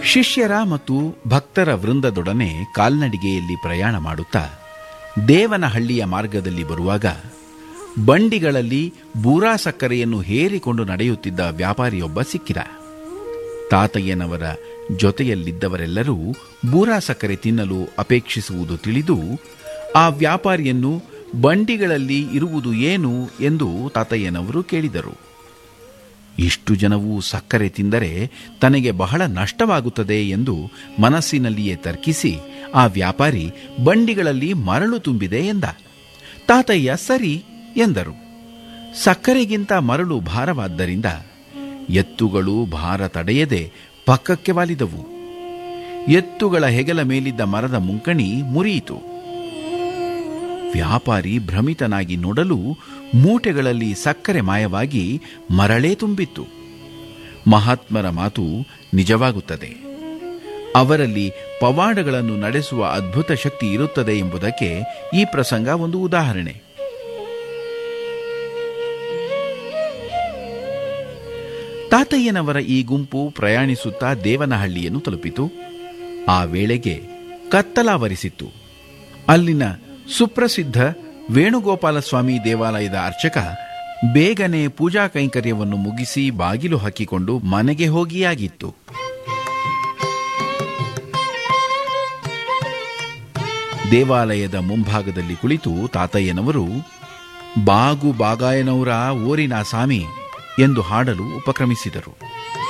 ಶಿಷ್ಯರ ಮತ್ತು ಭಕ್ತರ ವೃಂದದೊಡನೆ ಕಾಲ್ನಡಿಗೆಯಲ್ಲಿ ಪ್ರಯಾಣ ಮಾಡುತ್ತಾ ದೇವನಹಳ್ಳಿಯ ಮಾರ್ಗದಲ್ಲಿ ಬರುವಾಗ ಬಂಡಿಗಳಲ್ಲಿ ಬೂರಾ ಸಕ್ಕರೆಯನ್ನು ಹೇರಿಕೊಂಡು ನಡೆಯುತ್ತಿದ್ದ ವ್ಯಾಪಾರಿಯೊಬ್ಬ ಸಿಕ್ಕಿದ ತಾತಯ್ಯನವರ ಜೊತೆಯಲ್ಲಿದ್ದವರೆಲ್ಲರೂ ಬೂರಾ ಸಕ್ಕರೆ ತಿನ್ನಲು ಅಪೇಕ್ಷಿಸುವುದು ತಿಳಿದು ಆ ವ್ಯಾಪಾರಿಯನ್ನು ಬಂಡಿಗಳಲ್ಲಿ ಇರುವುದು ಏನು ಎಂದು ತಾತಯ್ಯನವರು ಕೇಳಿದರು ಇಷ್ಟು ಜನವು ಸಕ್ಕರೆ ತಿಂದರೆ ತನಗೆ ಬಹಳ ನಷ್ಟವಾಗುತ್ತದೆ ಎಂದು ಮನಸ್ಸಿನಲ್ಲಿಯೇ ತರ್ಕಿಸಿ ಆ ವ್ಯಾಪಾರಿ ಬಂಡಿಗಳಲ್ಲಿ ಮರಳು ತುಂಬಿದೆ ಎಂದ ತಾತಯ್ಯ ಸರಿ ಎಂದರು ಸಕ್ಕರೆಗಿಂತ ಮರಳು ಭಾರವಾದ್ದರಿಂದ ಎತ್ತುಗಳು ಭಾರ ತಡೆಯದೆ ಪಕ್ಕಕ್ಕೆ ವಾಲಿದವು ಎತ್ತುಗಳ ಹೆಗಲ ಮೇಲಿದ್ದ ಮರದ ಮುಂಕಣಿ ಮುರಿಯಿತು ವ್ಯಾಪಾರಿ ಭ್ರಮಿತನಾಗಿ ನೋಡಲು ಮೂಟೆಗಳಲ್ಲಿ ಸಕ್ಕರೆ ಮಾಯವಾಗಿ ಮರಳೇ ತುಂಬಿತ್ತು ಮಹಾತ್ಮರ ಮಾತು ನಿಜವಾಗುತ್ತದೆ ಅವರಲ್ಲಿ ಪವಾಡಗಳನ್ನು ನಡೆಸುವ ಅದ್ಭುತ ಶಕ್ತಿ ಇರುತ್ತದೆ ಎಂಬುದಕ್ಕೆ ಈ ಪ್ರಸಂಗ ಒಂದು ಉದಾಹರಣೆ ತಾತಯ್ಯನವರ ಈ ಗುಂಪು ಪ್ರಯಾಣಿಸುತ್ತಾ ದೇವನಹಳ್ಳಿಯನ್ನು ತಲುಪಿತು ಆ ವೇಳೆಗೆ ಕತ್ತಲಾವರಿಸಿತ್ತು ಅಲ್ಲಿನ ಸುಪ್ರಸಿದ್ಧ ವೇಣುಗೋಪಾಲ ಸ್ವಾಮಿ ದೇವಾಲಯದ ಅರ್ಚಕ ಬೇಗನೆ ಪೂಜಾ ಕೈಂಕರ್ಯವನ್ನು ಮುಗಿಸಿ ಬಾಗಿಲು ಹಾಕಿಕೊಂಡು ಮನೆಗೆ ಹೋಗಿಯಾಗಿತ್ತು ದೇವಾಲಯದ ಮುಂಭಾಗದಲ್ಲಿ ಕುಳಿತು ತಾತಯ್ಯನವರು ಬಾಗು ಬಾಗಾಯನವರ ಓರಿನ ಸಾಮಿ ಎಂದು ಹಾಡಲು ಉಪಕ್ರಮಿಸಿದರು